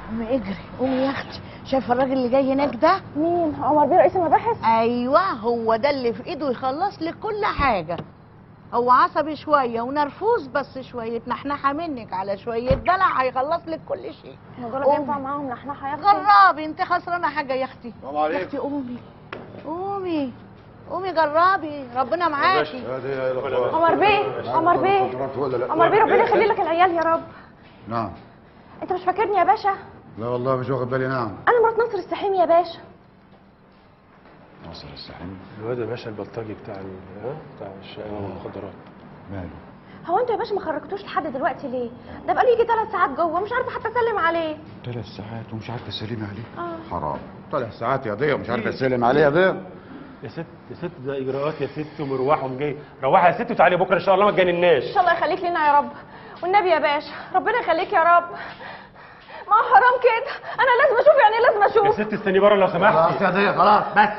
قومي اجري قومي يا اختي شايفه الراجل اللي جاي هناك ده مين عمر بيه رئيس المباحث ايوه هو ده اللي في ايده يخلص لك كل حاجه هو عصبي شويه ونرفوز بس شويه نحنحه منك على شويه دلع هيخلص لك كل شيء هو دول قومي. بينفع معاهم نحنحه يا اختي جربي انت خسرانه حاجه يا اختي السلام يا عليكم اختي قومي قومي قومي جربي ربنا معاكي هذه يا الاخوان عمر بيه عمر بيه مخدرات ولا لا عمر بيه ربنا يخلي لك العيال يا رب نعم انت مش فاكرني يا باشا لا والله مش واخد بالي نعم انا مرات نصر السحيمي يا باشا ناصر السحيم الواد يا باشا البلطجي بتاع ال- ها بتاع الشقاوة والمخدرات ماله هو انتوا يا باشا ما خرجتوش لحد دلوقتي ليه ده بقاله يجي ثلاث ساعات جوه مش عارفه حتى اسلم عليه ثلاث ساعات ومش عارف اسلم عليه اه حرام ثلاث ساعات يا ضيا ومش عارف اسلم عليه يا ضيا يا ست يا ست ده اجراءات يا ست ومروحهم جاي روحي يا ست وتعالي بكره ان شاء الله ما تجنناش ان شاء الله يخليك لنا يا رب والنبي يا باشا ربنا يخليك يا رب ما هو حرام كده انا لازم اشوف يعني لازم يا اشوف ست استني بره لو خلاص سمحتي يا ضيا خلاص بس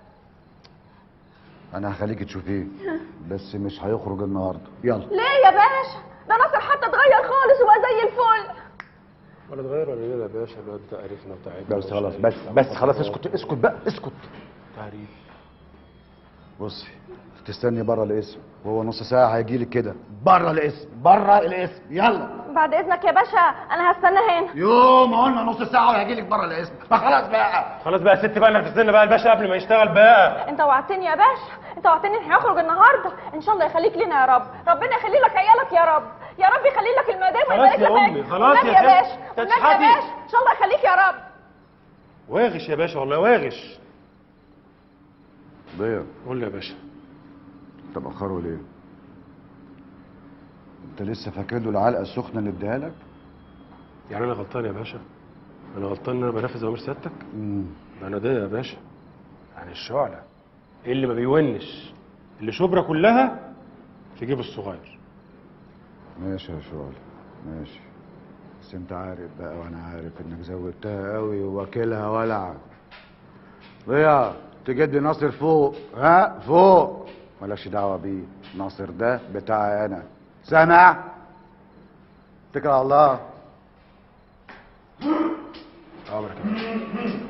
انا هخليك تشوفيه بس مش هيخرج النهارده يلا ليه يا باشا ده ناصر حتى اتغير خالص وبقى زي الفل ولا اتغير ولا ايه يا باشا الواد ده عرفنا وتعبنا بس خلاص بس بس خلاص اسكت اسكت بقى اسكت تعريف بصي تستني بره الاسم وهو نص ساعه هيجي لك كده بره الاسم بره الاسم يلا بعد اذنك يا باشا انا هستنى هنا يوم ما قلنا نص ساعه وهيجي لك بره الاسم فخلاص بقى خلاص بقى يا ست بقى نرفزنا بقى الباشا قبل ما يشتغل بقى انت وعدتني يا باشا انت وعدتني ان هيخرج النهارده ان شاء الله يخليك لنا يا رب ربنا يخلي لك عيالك يا رب يا رب يخلي لك المدام خلاص ويبارك يا لك أمي، عيالك. خلاص والنبي يا يا ست. باشا والنبي يا تشحتي. باشا ان شاء الله يخليك يا رب واغش يا باشا والله واغش ضيا قول لي يا باشا انت مأخره ليه؟ انت لسه فاكر له العلقه السخنه اللي اديها لك؟ يعني انا غلطان يا باشا انا غلطان ان انا بنفذ اوامر سيادتك امم ده انا ده يا باشا يعني الشعلة إيه اللي ما بيونش اللي شبرا كلها في جيب الصغير ماشي يا شغل ماشي بس انت عارف بقى وانا عارف انك زودتها قوي وواكلها ولع ضيا تجد ناصر فوق ها فوق مالكش دعوه بيه ناصر ده بتاعي انا سامع اتكل على الله عمرك يا باشا